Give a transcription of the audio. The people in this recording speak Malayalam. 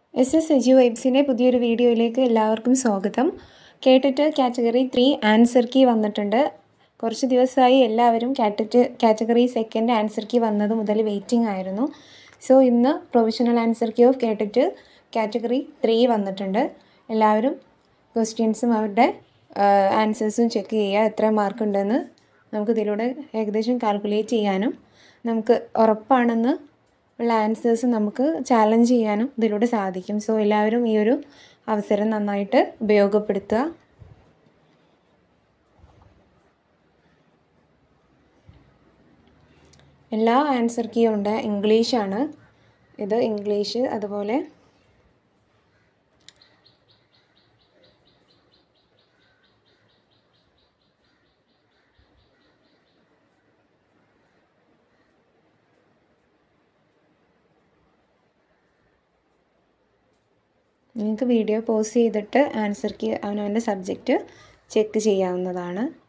എസ് എസ് എജു വൈബ്സിൻ്റെ പുതിയൊരു വീഡിയോയിലേക്ക് എല്ലാവർക്കും സ്വാഗതം കേട്ടിട്ട് കാറ്റഗറി ത്രീ ആൻസർ കീ വന്നിട്ടുണ്ട് കുറച്ച് ദിവസമായി എല്ലാവരും കാറ്ററ്റ് കാറ്റഗറി സെക്കൻഡ് ആൻസർ കീ വന്നത് മുതൽ വെയിറ്റിംഗ് ആയിരുന്നു സോ ഇന്ന് പ്രൊവിഷണൽ ആൻസർ കീ ഓഫ് കേട്ടിട്ട് കാറ്റഗറി ത്രീ വന്നിട്ടുണ്ട് എല്ലാവരും ക്വസ്റ്റ്യൻസും അവരുടെ ആൻസേഴ്സും ചെക്ക് ചെയ്യുക എത്ര മാർക്ക് ഉണ്ടെന്ന് നമുക്ക് ഇതിലൂടെ ഏകദേശം കാൽക്കുലേറ്റ് ചെയ്യാനും നമുക്ക് ഉറപ്പാണെന്ന് ഉള്ള ആൻസേഴ്സ് നമുക്ക് ചാലഞ്ച് ചെയ്യാനും ഇതിലൂടെ സാധിക്കും സോ എല്ലാവരും ഈ ഒരു അവസരം നന്നായിട്ട് ഉപയോഗപ്പെടുത്തുക എല്ലാ ആൻസർ കീയും ഉണ്ട് ഇംഗ്ലീഷാണ് ഇത് ഇംഗ്ലീഷ് അതുപോലെ നിങ്ങൾക്ക് വീഡിയോ പോസ് ചെയ്തിട്ട് ആൻസർ കീ അവനവൻ്റെ സബ്ജക്റ്റ് ചെക്ക് ചെയ്യാവുന്നതാണ്